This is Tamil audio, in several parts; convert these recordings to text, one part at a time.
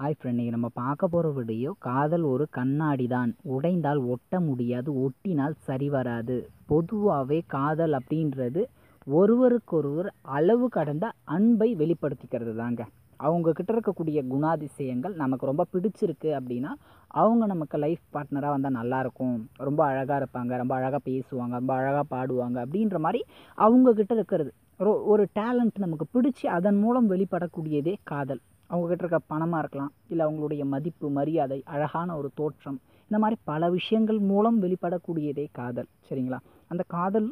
ஹாய் ஃப்ரெண்ட் இன்றைக்கி நம்ம பார்க்க போகிற வீடியோ காதல் ஒரு கண்ணாடி தான் உடைந்தால் ஒட்ட முடியாது ஒட்டினால் சரி வராது பொதுவாகவே காதல் அப்படின்றது ஒருவருக்கொருவர் அளவு கடந்த அன்பை வெளிப்படுத்திக்கிறது தாங்க அவங்க கிட்ட இருக்கக்கூடிய குணாதிசயங்கள் நமக்கு ரொம்ப பிடிச்சிருக்கு அப்படின்னா அவங்க நமக்கு லைஃப் பார்ட்னராக வந்தால் நல்லாயிருக்கும் ரொம்ப அழகாக இருப்பாங்க ரொம்ப அழகாக பேசுவாங்க ரொம்ப அழகாக பாடுவாங்க அப்படின்ற மாதிரி அவங்க கிட்ட இருக்கிறது ஒரு ஒரு டேலண்ட் நமக்கு பிடிச்சி அதன் மூலம் வெளிப்படக்கூடியதே காதல் அவங்கக்கிட்ட இருக்க பணமாக இருக்கலாம் இல்லை அவங்களுடைய மதிப்பு மரியாதை அழகான ஒரு தோற்றம் இந்த மாதிரி பல விஷயங்கள் மூலம் வெளிப்படக்கூடியதே காதல் சரிங்களா அந்த காதல்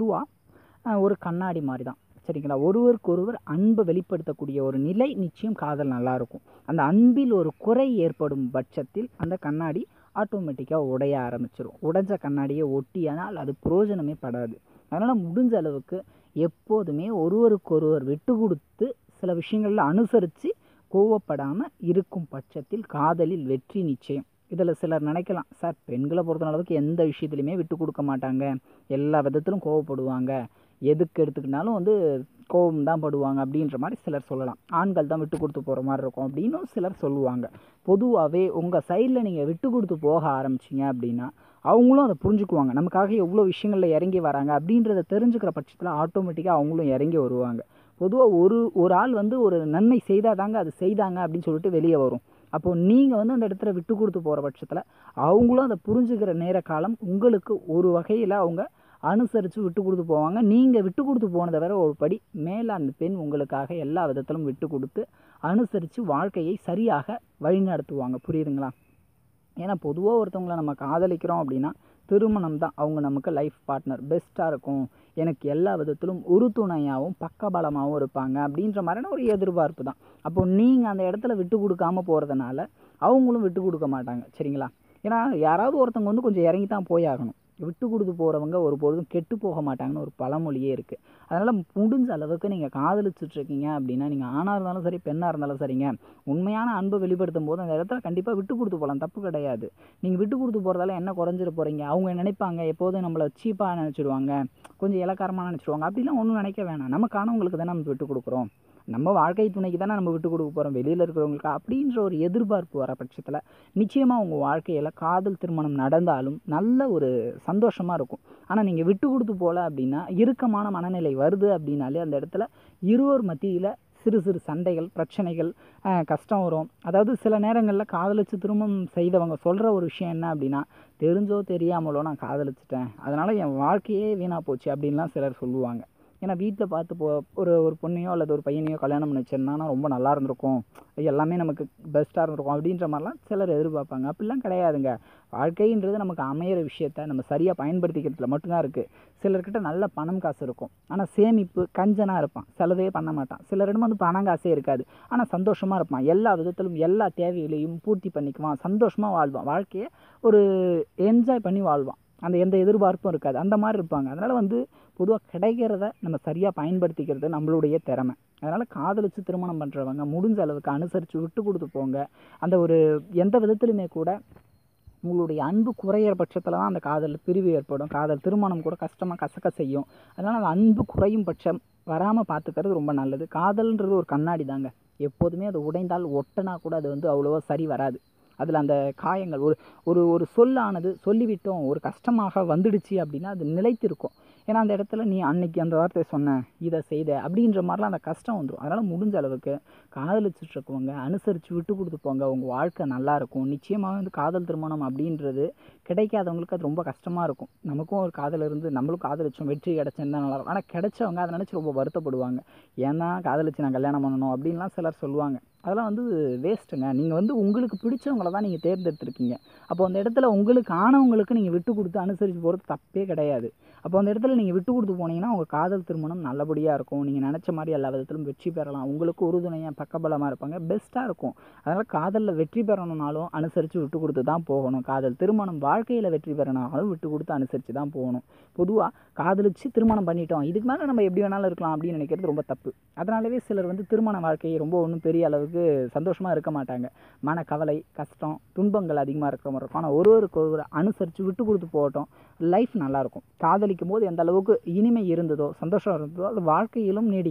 பொதுவாக ஒரு கண்ணாடி மாதிரி தான் சரிங்களா ஒருவருக்கொருவர் அன்பை வெளிப்படுத்தக்கூடிய ஒரு நிலை நிச்சயம் காதல் நல்லாயிருக்கும் அந்த அன்பில் ஒரு குறை ஏற்படும் பட்சத்தில் அந்த கண்ணாடி ஆட்டோமேட்டிக்காக உடைய ஆரம்பிச்சிடும் உடைஞ்ச கண்ணாடியை ஒட்டியானால் அது பிரயோஜனமே படாது அதனால் முடிஞ்ச அளவுக்கு எப்போதுமே ஒருவருக்கொருவர் விட்டு கொடுத்து சில விஷயங்களில் அனுசரித்து கோவப்படாமல் இருக்கும் பட்சத்தில் காதலில் வெற்றி நிச்சயம் இதில் சிலர் நினைக்கலாம் சார் பெண்களை பொறுத்த அளவுக்கு எந்த விஷயத்துலையுமே விட்டு கொடுக்க மாட்டாங்க எல்லா விதத்திலும் கோவப்படுவாங்க எதுக்கு எடுத்துக்கிட்டாலும் வந்து கோபம் தான் படுவாங்க அப்படின்ற மாதிரி சிலர் சொல்லலாம் ஆண்கள் தான் விட்டு கொடுத்து போகிற மாதிரி இருக்கும் அப்படின்னும் சிலர் சொல்லுவாங்க பொதுவாகவே உங்கள் சைடில் நீங்கள் விட்டு கொடுத்து போக ஆரம்பிச்சிங்க அப்படின்னா அவங்களும் அதை புரிஞ்சுக்குவாங்க நமக்காக எவ்வளோ விஷயங்களில் இறங்கி வராங்க அப்படின்றத தெரிஞ்சுக்கிற பட்சத்தில் ஆட்டோமேட்டிக்காக அவங்களும் இறங்கி வருவாங்க பொதுவாக ஒரு ஒரு ஆள் வந்து ஒரு நன்மை செய்தால் தாங்க அது செய்தாங்க அப்படின்னு சொல்லிட்டு வெளியே வரும் அப்போது நீங்கள் வந்து அந்த இடத்துல விட்டு கொடுத்து போகிற பட்சத்தில் அவங்களும் அதை புரிஞ்சுக்கிற நேர காலம் உங்களுக்கு ஒரு வகையில் அவங்க அனுசரித்து விட்டு கொடுத்து போவாங்க நீங்கள் விட்டு கொடுத்து போனதை வேற ஒரு படி மேலே அந்த பெண் உங்களுக்காக எல்லா விதத்திலும் விட்டு கொடுத்து அனுசரித்து வாழ்க்கையை சரியாக வழிநடத்துவாங்க புரியுதுங்களா ஏன்னா பொதுவாக ஒருத்தவங்களை நம்ம காதலிக்கிறோம் அப்படின்னா திருமணம் தான் அவங்க நமக்கு லைஃப் பார்ட்னர் பெஸ்ட்டாக இருக்கும் எனக்கு எல்லா விதத்திலும் உறுதுணையாகவும் பக்கபலமாகவும் இருப்பாங்க அப்படின்ற மாதிரியான ஒரு எதிர்பார்ப்பு தான் அப்போ நீங்கள் அந்த இடத்துல விட்டு கொடுக்காம போகிறதுனால அவங்களும் விட்டு கொடுக்க மாட்டாங்க சரிங்களா ஏன்னா யாராவது ஒருத்தவங்க வந்து கொஞ்சம் இறங்கி தான் போயாகணும் விட்டு கொடுத்து போகிறவங்க ஒரு பொழுதும் கெட்டு போக மாட்டாங்கன்னு ஒரு பழமொழியே இருக்குது அதனால் முடிஞ்ச அளவுக்கு நீங்கள் காதலிச்சுட்ருக்கீங்க அப்படின்னா நீங்கள் ஆணாக இருந்தாலும் சரி பெண்ணாக இருந்தாலும் சரிங்க உண்மையான அன்பை வெளிப்படுத்தும் போது அந்த இடத்துல கண்டிப்பாக விட்டு கொடுத்து போகலாம் தப்பு கிடையாது நீங்கள் விட்டு கொடுத்து போகிறதால என்ன குறைஞ்சிட போகிறீங்க அவங்க நினைப்பாங்க எப்போதும் நம்மளை சீப்பாக நினச்சிடுவாங்க கொஞ்சம் இலக்காரமாக நினச்சிடுவாங்க அப்படிலாம் ஒன்றும் நினைக்க வேணாம் நமக்கானவங்களுக்கு தானே நம்ம விட்டு கொடுக்குறோம் நம்ம வாழ்க்கை துணைக்கு தானே நம்ம விட்டு கொடுக்க போகிறோம் வெளியில் இருக்கிறவங்களுக்கு அப்படின்ற ஒரு எதிர்பார்ப்பு வர பட்சத்தில் நிச்சயமாக உங்கள் வாழ்க்கையில் காதல் திருமணம் நடந்தாலும் நல்ல ஒரு சந்தோஷமாக இருக்கும் ஆனால் நீங்கள் விட்டு கொடுத்து போகல அப்படின்னா இறுக்கமான மனநிலை வருது அப்படின்னாலே அந்த இடத்துல இருவர் மத்தியில் சிறு சிறு சண்டைகள் பிரச்சனைகள் கஷ்டம் வரும் அதாவது சில நேரங்களில் காதலிச்சு திருமணம் செய்தவங்க சொல்கிற ஒரு விஷயம் என்ன அப்படின்னா தெரிஞ்சோ தெரியாமலோ நான் காதலிச்சிட்டேன் அதனால் என் வாழ்க்கையே வீணாக போச்சு அப்படின்லாம் சிலர் சொல்லுவாங்க ஏன்னா வீட்டில் பார்த்து போ ஒரு ஒரு பொண்ணையோ அல்லது ஒரு பையனையோ கல்யாணம் பண்ணி வச்சிருந்தானா ரொம்ப நல்லா இருந்திருக்கும் எல்லாமே நமக்கு பெஸ்ட்டாக இருந்திருக்கும் அப்படின்ற மாதிரிலாம் சிலர் எதிர்பார்ப்பாங்க அப்படிலாம் கிடையாதுங்க வாழ்க்கைன்றது நமக்கு அமையிற விஷயத்த நம்ம சரியாக பயன்படுத்திக்கிறதுல மட்டும்தான் இருக்குது சிலர்கிட்ட நல்ல பணம் காசு இருக்கும் ஆனால் சேமிப்பு கஞ்சனாக இருப்பான் செலவே பண்ண மாட்டான் சிலரிடம் வந்து பணம் காசே இருக்காது ஆனால் சந்தோஷமாக இருப்பான் எல்லா விதத்திலும் எல்லா தேவைகளையும் பூர்த்தி பண்ணிக்குவான் சந்தோஷமாக வாழ்வான் வாழ்க்கையை ஒரு என்ஜாய் பண்ணி வாழ்வான் அந்த எந்த எதிர்பார்ப்பும் இருக்காது அந்த மாதிரி இருப்பாங்க அதனால் வந்து பொதுவாக கிடைக்கிறத நம்ம சரியாக பயன்படுத்திக்கிறது நம்மளுடைய திறமை அதனால் காதலித்து திருமணம் பண்ணுறவங்க முடிஞ்ச அளவுக்கு அனுசரித்து விட்டு கொடுத்து போங்க அந்த ஒரு எந்த விதத்துலையுமே கூட உங்களுடைய அன்பு குறையிற பட்சத்தில் தான் அந்த காதலில் பிரிவு ஏற்படும் காதல் திருமணம் கூட கஷ்டமாக கசக்க செய்யும் அதனால் அந்த அன்பு குறையும் பட்சம் வராமல் பார்த்துக்கிறது ரொம்ப நல்லது காதல்ன்றது ஒரு கண்ணாடி தாங்க எப்போதுமே அது உடைந்தால் ஒட்டனா கூட அது வந்து அவ்வளோவா சரி வராது அதில் அந்த காயங்கள் ஒரு ஒரு ஒரு சொல்லானது சொல்லிவிட்டோம் ஒரு கஷ்டமாக வந்துடுச்சு அப்படின்னா அது நிலைத்திருக்கும் ஏன்னா அந்த இடத்துல நீ அன்னைக்கு அந்த வார்த்தையை சொன்ன இதை செய்த அப்படின்ற மாதிரிலாம் அந்த கஷ்டம் வந்துடும் அதனால் முடிஞ்ச அளவுக்கு காதலிச்சுட்ருக்கவங்க அனுசரித்து விட்டு கொடுத்து போங்க உங்கள் வாழ்க்கை நல்லாயிருக்கும் நிச்சயமாக வந்து காதல் திருமணம் அப்படின்றது கிடைக்காதவங்களுக்கு அது ரொம்ப கஷ்டமாக இருக்கும் நமக்கும் ஒரு காதல் இருந்து நம்மளும் காதலிச்சோம் வெற்றி கிடச்சேன்னு தான் நல்லாயிருக்கும் ஆனால் கிடைச்சவங்க அதை நினச்சி ரொம்ப வருத்தப்படுவாங்க ஏன்னா காதலிச்சு நான் கல்யாணம் பண்ணணும் அப்படின்லாம் சிலர் சொல்லுவாங்க அதெல்லாம் வந்து வேஸ்ட்டுங்க நீங்கள் வந்து உங்களுக்கு பிடிச்சவங்கள தான் நீங்கள் தேர்ந்தெடுத்திருக்கீங்க அப்போ அந்த இடத்துல உங்களுக்கு ஆனவங்களுக்கு நீங்கள் விட்டு கொடுத்து அனுசரித்து போகிறது தப்பே கிடையாது அப்போ அந்த இடத்துல நீங்கள் விட்டு கொடுத்து போனீங்கன்னா உங்கள் காதல் திருமணம் நல்லபடியாக இருக்கும் நீங்கள் நினச்ச மாதிரி எல்லா விதத்திலும் வெற்றி பெறலாம் உங்களுக்கு உறுதுணையாக பக்கபலமாக இருப்பாங்க பெஸ்ட்டாக இருக்கும் அதனால் காதலில் வெற்றி பெறணுனாலும் அனுசரித்து விட்டு கொடுத்து தான் போகணும் காதல் திருமணம் வாழ்க்கையில் வெற்றி பெறணுனாலும் விட்டு கொடுத்து அனுசரித்து தான் போகணும் பொதுவாக காதலிச்சு திருமணம் பண்ணிட்டோம் இதுக்கு மேலே நம்ம எப்படி வேணாலும் இருக்கலாம் அப்படின்னு நினைக்கிறது ரொம்ப தப்பு அதனாலவே சிலர் வந்து திருமண வாழ்க்கையை ரொம்ப ஒன்றும் பெரிய அளவுக்கு சந்தோஷமாக இருக்க மாட்டாங்க மனக்கவலை கஷ்டம் துன்பங்கள் அதிகமாக இருக்கிற மாதிரி இருக்கும் ஆனால் ஒருவருக்கு ஒருவர் அனுசரித்து விட்டு கொடுத்து போகட்டும் லைஃப் நல்லாயிருக்கும் காதலிக்கும் போது எந்த அளவுக்கு இனிமை இருந்ததோ சந்தோஷம் இருந்ததோ அது வாழ்க்கையிலும் நீடிக்கும்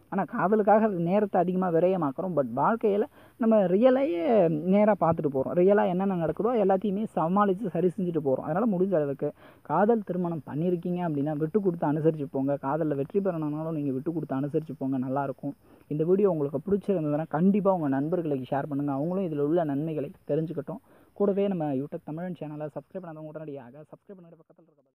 ஆனால் காதலுக்காக நேரத்தை அதிகமாக விரயமாக்குறோம் பட் வாழ்க்கையில் நம்ம ரியலையே நேராக பார்த்துட்டு போகிறோம் ரியலாக என்னென்ன நடக்குதோ எல்லாத்தையுமே சமாளித்து சரி செஞ்சுட்டு போகிறோம் அதனால் முடிஞ்ச அளவுக்கு காதல் திருமணம் பண்ணியிருக்கீங்க அப்படின்னா விட்டு கொடுத்து அனுசரித்து போங்க காதலில் வெற்றி பெறணும்னாலும் நீங்கள் விட்டு கொடுத்து அனுசரித்து போங்க நல்லாயிருக்கும் இந்த வீடியோ உங்களுக்கு பிடிச்சிருந்ததுன்னா கண்டிப்பாக உங்கள் நண்பர்களுக்கு ஷேர் பண்ணுங்கள் அவங்களும் இதில் உள்ள நன்மைகளை தெரிஞ்சுக்கட்டும் கூடவே நம்ம யூடியூப் தமிழன் சேனலை சப்ஸ்கிரைப் பண்ணாதவங்க உடனடியாக சப்ஸ்கிரைப் பண்ணுற பக்கத்தில் இருக்க